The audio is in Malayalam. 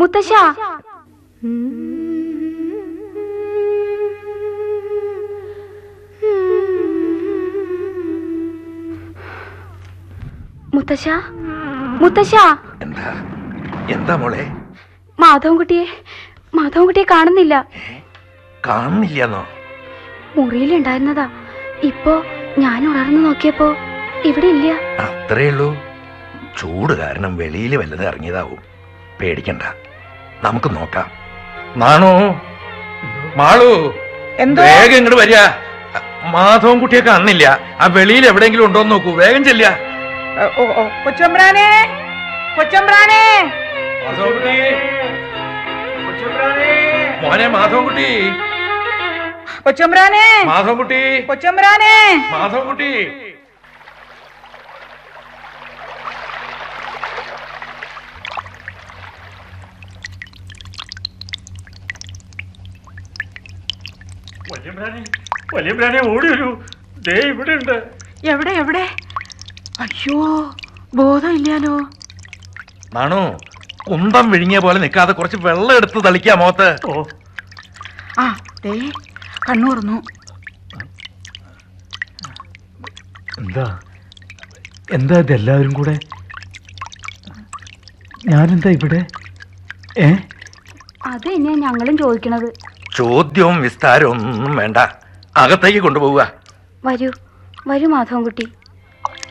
മുത്തശ്ശ മുത്തശ്ശ മുത്തശ്ശ എന്താ എന്താ മോളെ മാധവൻകുട്ടിയെ മാധവൻകുട്ടിയെ കാണുന്നില്ല കാണുന്നില്ലെന്നോ മുറിയിലുണ്ടായിരുന്നതാ ഇപ്പോ ഞാൻ ഉണർന്നു നോക്കിയപ്പോ ഇവിടെ ഇല്ല അത്രേ ഉള്ളൂ ചൂട് കാരണം വെളിയിൽ വല്ലത് ഇറങ്ങിയതാവും പേടിക്കണ്ട നമുക്ക് നോക്കാം നാണോ മാളു എന്തോ വേഗം ഇങ്ങോട്ട് വരിക മാധവൻ കുട്ടിയെ കാണുന്നില്ല ആ വെളിയിൽ എവിടെയെങ്കിലും ഉണ്ടോ എന്ന് നോക്കൂ വേഗം ചെല്ലുക ഓ ഓ കൊച്ചമ്പ്രാനെ കൊച്ചമ്പ്രാനെ മാധവൻകുട്ടി മോനെ മാധവൻകുട്ടി കൊച്ചമ്പ്രാനെ മാധവൻകുട്ടി കൊച്ചമ്പ്രാനെ മാധവൻകുട്ടി വല്യമ്പ്രാനെ വല്യമ്പ്രാനെ ഓടി വരൂ ദേ ഇവിടെ ഉണ്ട് എവിടെ എവിടെ അയ്യോ ബോധം ഇല്ലാലോ നാണു കുന്തം വിഴുങ്ങിയ പോലെ നിൽക്കാതെ കുറച്ച് വെള്ളം എടുത്ത് തളിക്കാ മോത്ത് ഓ ആ ദേ കണ്ണൂർന്നു എന്താ എന്താ ഇതെല്ലാവരും കൂടെ ഞാനെന്താ ഇവിടെ ഏ അത് തന്നെയാ ഞങ്ങളും ചോദിക്കണത് ചോദ്യവും വിസ്താരവും ഒന്നും വേണ്ട അകത്തേക്ക് കൊണ്ടുപോവുക വരൂ വരൂ മാധവൻകുട്ടി